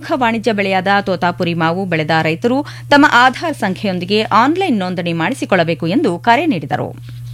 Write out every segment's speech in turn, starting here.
ಪ್ರಮುಖ ವಾಣಿಜ್ಯ ಬೆಳೆಯಾದ ತೋತಾಪುರಿ ಮಾವು ಬೆಳೆದ ರೈತರು ತಮ್ಮ ಆಧಾರ್ ಸಂಖ್ಯೆಯೊಂದಿಗೆ ಆನ್ಲೈನ್ ನೋಂದಣಿ ಮಾಡಿಸಿಕೊಳ್ಳಬೇಕು ಎಂದು ಕರೆ ನೀಡಿದರು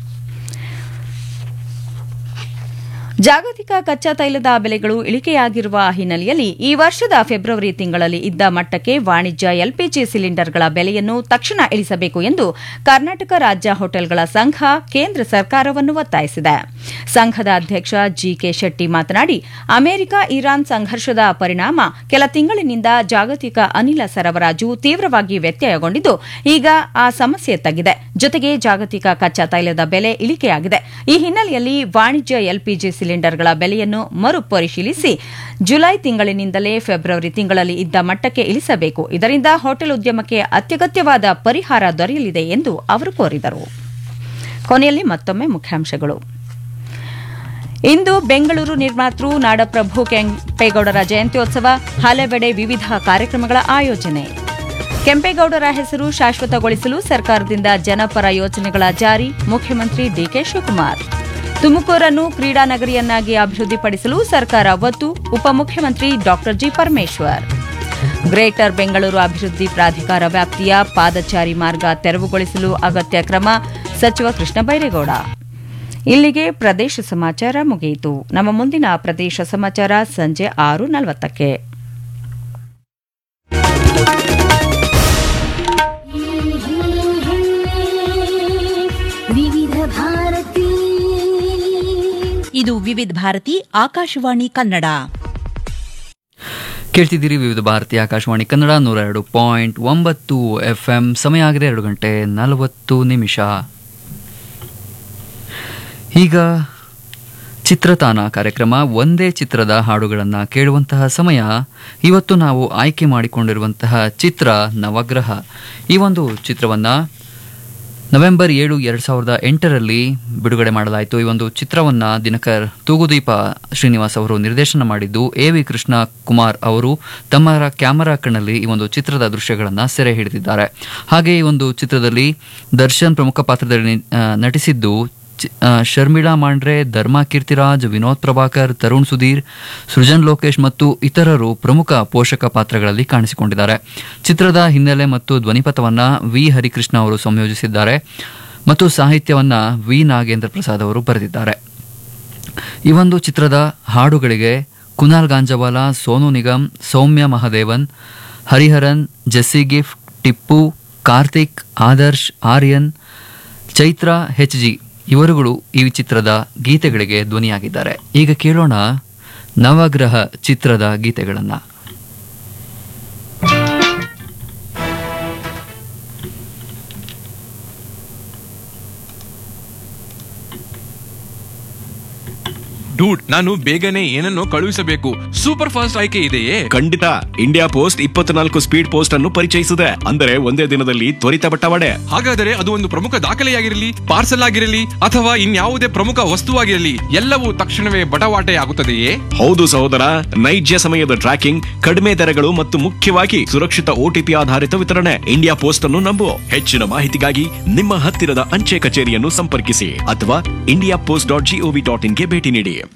ಜಾಗತಿಕ ಕಚ್ಚಾ ತೈಲದ ಬೆಲೆಗಳು ಇಳಿಕೆಯಾಗಿರುವ ಹಿನ್ನೆಲೆಯಲ್ಲಿ ಈ ವರ್ಷದ ಫೆಬ್ರವರಿ ತಿಂಗಳಲ್ಲಿ ಇದ್ದ ಮಟ್ಟಕ್ಕೆ ವಾಣಿಜ್ಯ ಎಲ್ಪಿಜಿ ಸಿಲಿಂಡರ್ಗಳ ಬೆಲೆಯನ್ನು ತಕ್ಷಣ ಇಳಿಸಬೇಕು ಎಂದು ಕರ್ನಾಟಕ ರಾಜ್ಯ ಹೋಟೆಲ್ಗಳ ಸಂಘ ಕೇಂದ್ರ ಸರ್ಕಾರವನ್ನು ಒತ್ತಾಯಿಸಿದೆ ಸಂಘದ ಅಧ್ಯಕ್ಷ ಜಿಕೆ ಶೆಟ್ಟಿ ಮಾತನಾಡಿ ಅಮೆರಿಕ ಇರಾನ್ ಸಂಘರ್ಷದ ಪರಿಣಾಮ ಕೆಲ ತಿಂಗಳಿನಿಂದ ಜಾಗತಿಕ ಅನಿಲ ಸರಬರಾಜು ತೀವ್ರವಾಗಿ ವ್ಯತ್ಯಯಗೊಂಡಿದ್ದು ಈಗ ಆ ಸಮಸ್ಯೆ ತಗ್ಗಿದೆ ಜೊತೆಗೆ ಜಾಗತಿಕ ಕಚ್ಚಾ ತೈಲದ ಬೆಲೆ ಇಳಿಕೆಯಾಗಿದೆ ಈ ಹಿನ್ನೆಲೆಯಲ್ಲಿ ವಾಣಿಜ್ಯ ಎಲ್ಪಿಜಿ ಸಿಲಿಂಡರ್ಗಳ ಬೆಲೆಯನ್ನು ಮರುಪರಿಶೀಲಿಸಿ ಜುಲೈ ತಿಂಗಳಿನಿಂದಲೇ ಫೆಬ್ರವರಿ ತಿಂಗಳಲ್ಲಿ ಇದ್ದ ಮಟ್ಟಕ್ಕೆ ಇಳಿಸಬೇಕು ಇದರಿಂದ ಹೋಟೆಲ್ ಉದ್ಯಮಕ್ಕೆ ಅತ್ಯಗತ್ಯವಾದ ಪರಿಹಾರ ದೊರೆಯಲಿದೆ ಎಂದು ಅವರು ಕೋರಿದರು ಕೊನೆಯಲ್ಲಿ ಮತ್ತೊಮ್ಮೆ ಮುಖ್ಯಾಂಶಗಳು ಇಂದು ಬೆಂಗಳೂರು ನಿರ್ಮಾತೃ ನಾಡಪ್ರಭು ಕೆಂಪೇಗೌಡರ ಜಯಂತ್ಯೋತ್ಸವ ಹಲವೆಡೆ ವಿವಿಧ ಕಾರ್ಯಕ್ರಮಗಳ ಆಯೋಜನೆ ಕೆಂಪೇಗೌಡರ ಹೆಸರು ಶಾಶ್ವತಗೊಳಿಸಲು ಸರ್ಕಾರದಿಂದ ಜನಪರ ಯೋಜನೆಗಳ ಜಾರಿ ಮುಖ್ಯಮಂತ್ರಿ ಡಿಕೆ ಶಿವಕುಮಾರ್ ತುಮಕೂರನ್ನು ಕ್ರೀಡಾ ನಗರಿಯನ್ನಾಗಿ ಅಭಿವೃದ್ಧಿಪಡಿಸಲು ಸರ್ಕಾರ ಒತ್ತು ಉಪಮುಖ್ಯಮಂತ್ರಿ ಡಾ ಜಿ ಪರಮೇಶ್ವರ್ ಗ್ರೇಟರ್ ಬೆಂಗಳೂರು ಅಭಿವೃದ್ಧಿ ಪ್ರಾಧಿಕಾರ ವ್ಯಾಪ್ತಿಯ ಪಾದಚಾರಿ ಮಾರ್ಗ ತೆರವುಗೊಳಿಸಲು ಅಗತ್ಯ ಕ್ರಮ ಸಚಿವ ಕೃಷ್ಣ ಬೈರೇಗೌಡ ಇಲ್ಲಿಗೆ ಪ್ರದೇಶ ಸಮಾಚಾರ ಮುಗಿಯಿತು ನಮ್ಮ ಮುಂದಿನ ಪ್ರದೇಶ ಸಮಾಚಾರ ಸಂಜೆ ಆರು ನಲವತ್ತಕ್ಕೆ ವಿವಿಧ ಭಾರತಿ ಇದು ವಿವಿಧ ಭಾರತಿ ಆಕಾಶವಾಣಿ ಕನ್ನಡ ಕೇಳ್ತಿದ್ದೀರಿ ವಿವಿಧ ಭಾರತಿ ಆಕಾಶವಾಣಿ ಕನ್ನಡ ನೂರ ಎರಡು ಪಾಯಿಂಟ್ ಒಂಬತ್ತು ಎಫ್ ಎಂ ಸಮಯ ಆಗಿದೆ ಎರಡು ಗಂಟೆ ನಲವತ್ತು ನಿಮಿಷ ಈಗ ಚಿತ್ರತಾನ ಕಾರ್ಯಕ್ರಮ ಒಂದೇ ಚಿತ್ರದ ಹಾಡುಗಳನ್ನು ಕೇಳುವಂತಹ ಸಮಯ ಇವತ್ತು ನಾವು ಆಯ್ಕೆ ಮಾಡಿಕೊಂಡಿರುವಂತಹ ಚಿತ್ರ ನವಗ್ರಹ ಈ ಒಂದು ಚಿತ್ರವನ್ನು ನವೆಂಬರ್ ಏಳು ಎರಡು ಸಾವಿರದ ಎಂಟರಲ್ಲಿ ಬಿಡುಗಡೆ ಮಾಡಲಾಯಿತು ಈ ಒಂದು ಚಿತ್ರವನ್ನು ದಿನಕರ್ ತೂಗುದೀಪ ಶ್ರೀನಿವಾಸ್ ಅವರು ನಿರ್ದೇಶನ ಮಾಡಿದ್ದು ಎ ವಿ ಕೃಷ್ಣ ಕುಮಾರ್ ಅವರು ತಮ್ಮ ಕ್ಯಾಮರಾ ಕಣ್ಣಲ್ಲಿ ಈ ಒಂದು ಚಿತ್ರದ ದೃಶ್ಯಗಳನ್ನು ಸೆರೆ ಹಿಡಿದಿದ್ದಾರೆ ಹಾಗೆ ಈ ಒಂದು ಚಿತ್ರದಲ್ಲಿ ದರ್ಶನ್ ಪ್ರಮುಖ ಪಾತ್ರದಲ್ಲಿ ಆ, ನಟಿಸಿದ್ದು ಚಿ- ಆ, ಶರ್ಮಿಳಾ ಮಾಂಡ್ರೆ ಧರ್ಮ ಕೀರ್ತಿರಾಜ್ ವಿನೋದ್ ಪ್ರಭಾಕರ್ ತರುಣ್ ಸುಧೀರ್ ಸೃಜನ್ ಲೋಕೇಶ್ ಮತ್ತು ಇತರರು ಪ್ರಮುಖ ಪೋಷಕ ಪಾತ್ರಗಳಲ್ಲಿ ಕಾಣಿಸಿಕೊಂಡಿದ್ದಾರೆ ಚಿತ್ರದ ಹಿನ್ನೆಲೆ ಮತ್ತು ಧ್ವನಿಪಥವನ್ನ ವಿ ಹರಿಕೃಷ್ಣ ಅವರು ಸಂಯೋಜಿಸಿದ್ದಾರೆ ಮತ್ತು ಸಾಹಿತ್ಯವನ್ನ ವಿ ನಾಗೇಂದ್ರ ಪ್ರಸಾದ್ ಅವರು ಬರೆದಿದ್ದಾರೆ ಈ ಒಂದು ಚಿತ್ರದ ಹಾಡುಗಳಿಗೆ ಕುನಾಲ್ ಗಾಂಜವಾಲ ಸೋನು ನಿಗಮ್ ಸೌಮ್ಯ ಮಹದೇವನ್ ಹರಿಹರನ್ ಜೆಸ್ಸಿ ಗಿಫ್ಟ್ ಟಿಪ್ಪು ಕಾರ್ತಿಕ್ ಆದರ್ಶ್ ಆರ್ಯನ್ ಚೈತ್ರ ಹೆಚ್ ಜಿ ಇವರುಗಳು ಈ ಚಿತ್ರದ ಗೀತೆಗಳಿಗೆ ಧ್ವನಿಯಾಗಿದ್ದಾರೆ ಈಗ ಕೇಳೋಣ ನವಗ್ರಹ ಚಿತ್ರದ ಗೀತೆಗಳನ್ನು ಡೂಡ್ ನಾನು ಬೇಗನೆ ಏನನ್ನೋ ಕಳುಹಿಸಬೇಕು ಸೂಪರ್ ಫಾಸ್ಟ್ ಆಯ್ಕೆ ಇದೆಯೇ ಖಂಡಿತ ಇಂಡಿಯಾ ಪೋಸ್ಟ್ ಇಪ್ಪತ್ನಾಲ್ಕು ಸ್ಪೀಡ್ ಪೋಸ್ಟ್ ಅನ್ನು ಪರಿಚಯಿಸಿದೆ ಅಂದರೆ ಒಂದೇ ದಿನದಲ್ಲಿ ತ್ವರಿತ ಬಟ್ಟವಾಡೆ ಹಾಗಾದರೆ ಅದು ಒಂದು ಪ್ರಮುಖ ದಾಖಲೆಯಾಗಿರಲಿ ಪಾರ್ಸಲ್ ಆಗಿರಲಿ ಅಥವಾ ಇನ್ಯಾವುದೇ ಪ್ರಮುಖ ವಸ್ತುವಾಗಿರಲಿ ಎಲ್ಲವೂ ತಕ್ಷಣವೇ ಬಟವಾಟೆ ಆಗುತ್ತದೆಯೇ ಹೌದು ಸಹೋದರ ನೈಜ ಸಮಯದ ಟ್ರ್ಯಾಕಿಂಗ್ ಕಡಿಮೆ ದರಗಳು ಮತ್ತು ಮುಖ್ಯವಾಗಿ ಸುರಕ್ಷಿತ ಓಟಿಪಿ ಆಧಾರಿತ ವಿತರಣೆ ಇಂಡಿಯಾ ಪೋಸ್ಟ್ ಅನ್ನು ನಂಬು ಹೆಚ್ಚಿನ ಮಾಹಿತಿಗಾಗಿ ನಿಮ್ಮ ಹತ್ತಿರದ ಅಂಚೆ ಕಚೇರಿಯನ್ನು ಸಂಪರ್ಕಿಸಿ ಅಥವಾ India Post dot G O ಇನ್ಗೆ ಭೇಟಿ ನೀಡಿ